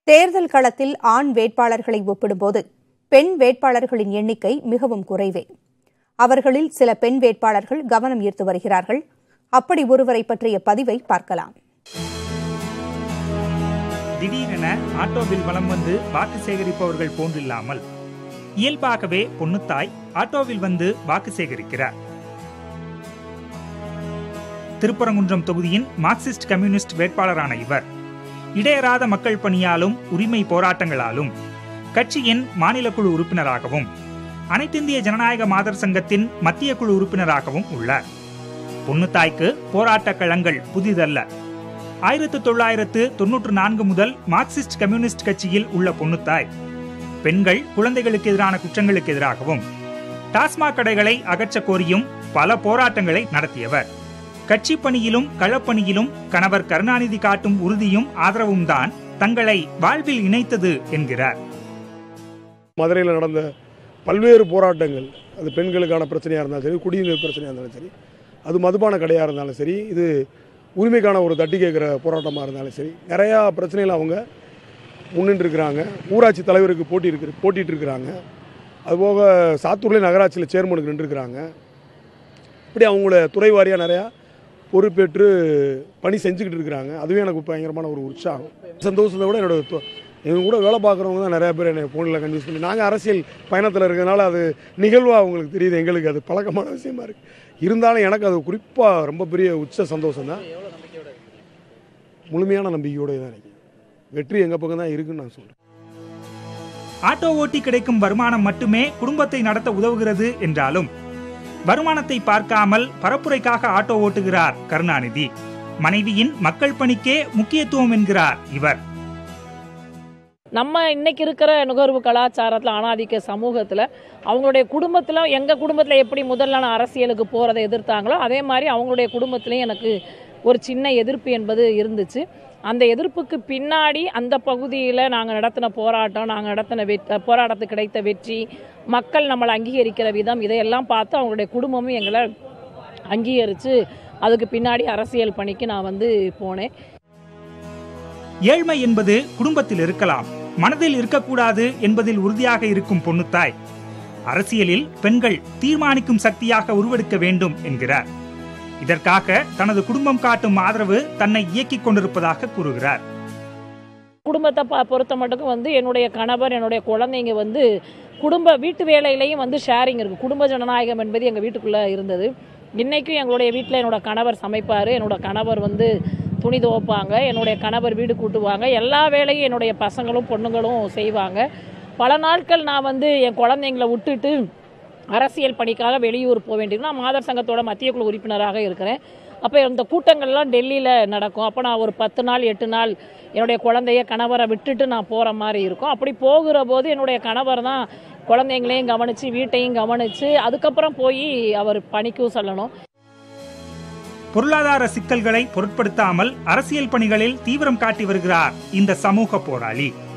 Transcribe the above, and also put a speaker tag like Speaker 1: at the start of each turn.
Speaker 1: தேர்தல் களத்தில் ஆண் வேட்பாளர்களை ஒப்பிடும்போது பெண் வேட்பாளர்களின் எண்ணிக்கை மிகவும் குறைவே அவர்களில் சில பெண் வேட்பாளர்கள் கவனம் ஈர்த்து வருகிறார்கள் அப்படி ஒருவரை பற்றிய பதிவை பார்க்கலாம்
Speaker 2: திடீரென ஆட்டோவில் வலம் வந்து வாக்கு சேகரிப்பவர்கள் போன்றில்லாமல் இயல்பாகவே பொண்ணுத்தாய் ஆட்டோவில் வந்து வாக்கு சேகரிக்கிறார் திருப்பரங்குன்றம் தொகுதியின் மார்க்சிஸ்ட் கம்யூனிஸ்ட் வேட்பாளரான இவர் இடையறாத மக்கள் பணியாலும் உரிமை போராட்டங்களாலும் கட்சியின் மாநில குழு உறுப்பினராகவும் அனைத்திந்திய ஜனநாயக மாதர் சங்கத்தின் மத்திய குழு உறுப்பினராகவும் உள்ளார் பொன்னுத்தாய்க்கு போராட்ட களங்கள் புதிதல்ல ஆயிரத்து தொள்ளாயிரத்து தொன்னூற்று நான்கு முதல் மார்க்சிஸ்ட் கம்யூனிஸ்ட் கட்சியில் உள்ள பொன்னுத்தாய் பெண்கள் குழந்தைகளுக்கு எதிரான குற்றங்களுக்கு எதிராகவும் டாஸ்மாக் கடைகளை அகற்ற கோரியும் பல போராட்டங்களை நடத்தியவர் கட்சி பணியிலும் களப்பணியிலும் கணவர் கருணாநிதி காட்டும் உறுதியும் ஆதரவும் தான் தங்களை வாழ்வில் இணைத்தது என்கிறார்
Speaker 3: மதுரையில் நடந்த பல்வேறு போராட்டங்கள் அது பெண்களுக்கான பிரச்சனையாக இருந்தாலும் சரி குடிநீர் பிரச்சனையாக இருந்தாலும் சரி அது மதுபான கடையாக இருந்தாலும் சரி இது உரிமைக்கான ஒரு தட்டி கேட்குற போராட்டமாக இருந்தாலும் சரி நிறையா பிரச்சனைகள் அவங்க முன்னின்று இருக்கிறாங்க ஊராட்சி தலைவருக்கு போட்டி இருக்கு போட்டிட்டு இருக்கிறாங்க அதுபோக சாத்தூர்லேயே நகராட்சியில் சேர்மனுக்கு நின்றுருக்கிறாங்க இப்படி அவங்கள துறை வாரியாக நிறையா பொறுப்பேற்று பணி செஞ்சுக்கிட்டு இருக்கிறாங்க அதுவே எனக்கு பயங்கரமான ஒரு உற்சாகம் சந்தோஷத்தை விட என்னோட தொ- எங்க கூட வேலை பார்க்குறவங்க தான் நிறையா பேர் என்னை ஃபோனில் கன்வியூஸ் பண்ணி நாங்கள் அரசியல் பயணத்தில் இருக்கிறதுனால அது நிகழ்வாக அவங்களுக்கு தெரியுது எங்களுக்கு அது பழக்கமான விஷயமா இருக்குது இருந்தாலும் எனக்கு அது குறிப்பாக ரொம்ப பெரிய உச்ச சந்தோஷம் தான் முழுமையான நம்பிக்கையோடு தான் நினைக்கிறேன் வெற்றி எங்கள் பக்கம் தான் இருக்குன்னு நான் சொல்கிறேன்
Speaker 2: ஆட்டோ ஓட்டி கிடைக்கும் வருமானம் மட்டுமே குடும்பத்தை நடத்த உதவுகிறது என்றாலும் வருமானத்தை பார்க்காமல் பரப்புரைக்காக ஆட்டோ ஓட்டுகிறார் கருணாநிதி மனைவியின் மக்கள் பணிக்கே முக்கியத்துவம் என்கிறார் இவர்
Speaker 4: நம்ம இன்னைக்கு இருக்கிற நுகர்வு கலாச்சாரத்தில் ஆணாதிக்க சமூகத்தில் அவங்களுடைய குடும்பத்தில் எங்கள் குடும்பத்தில் எப்படி முதல்ல நான் அரசியலுக்கு போகிறதை எதிர்த்தாங்களோ அதே மாதிரி அவங்களுடைய குடும்பத்திலையும் எனக்கு ஒரு சின்ன எதிர்ப்பு என்பது இருந்துச்சு அந்த எதிர்ப்புக்கு பின்னாடி அந்த பகுதியில் நாங்கள் நடத்தின போராட்டம் நாங்கள் நடத்தின வெட் போராட்டத்துக்கு கிடைத்த வெற்றி மக்கள் நம்மளை அங்கீகரிக்கிற விதம் இதையெல்லாம் பார்த்து அவங்களுடைய குடும்பமும் எங்களை அங்கீகரித்து அதுக்கு பின்னாடி அரசியல் பணிக்கு நான் வந்து போனேன்
Speaker 2: ஏழ்மை என்பது குடும்பத்தில் இருக்கலாம் மனதில் இருக்கக்கூடாது என்பதில் உறுதியாக இருக்கும் பொண்ணுத்தாய் அரசியலில் பெண்கள் தீர்மானிக்கும் சக்தியாக உருவெடுக்க வேண்டும் என்கிறார் இதற்காக தனது குடும்பம் காட்டும் ஆதரவு தன்னை இயக்கிக் கொண்டிருப்பதாக கூறுகிறார்
Speaker 4: குடும்பத்தை ப பொறுத்த மட்டுக்கும் வந்து என்னுடைய கணவர் என்னுடைய குழந்தைங்க வந்து குடும்ப வீட்டு வேலையிலையும் வந்து ஷேரிங் இருக்குது குடும்ப ஜனநாயகம் என்பது எங்கள் வீட்டுக்குள்ளே இருந்தது இன்றைக்கும் எங்களுடைய வீட்டில் என்னோட கணவர் சமைப்பார் என்னோட கணவர் வந்து துணி துவைப்பாங்க என்னுடைய கணவர் வீடு கூட்டுவாங்க எல்லா வேலையும் என்னுடைய பசங்களும் பொண்ணுங்களும் செய்வாங்க பல நாட்கள் நான் வந்து என் குழந்தைங்கள விட்டுட்டு அரசியல் பணிக்காக வெளியூர் போக வேண்டியது நான் மாதர் சங்கத்தோட மத்திய குழு உறுப்பினராக இருக்கிறேன் அப்போ இந்த கூட்டங்கள்லாம் டெல்லியில் நடக்கும் அப்போ நான் ஒரு பத்து நாள் எட்டு நாள் என்னுடைய குழந்தைய கணவரை விட்டுட்டு நான் போகிற மாதிரி இருக்கும் அப்படி போகிற போது என்னுடைய கணவர் தான் குழந்தைங்களையும் கவனித்து வீட்டையும் கவனித்து அதுக்கப்புறம் போய் அவர் பணிக்கும் சொல்லணும்
Speaker 2: பொருளாதார சிக்கல்களை பொருட்படுத்தாமல் அரசியல் பணிகளில் தீவிரம் காட்டி வருகிறார் இந்த சமூக போராளி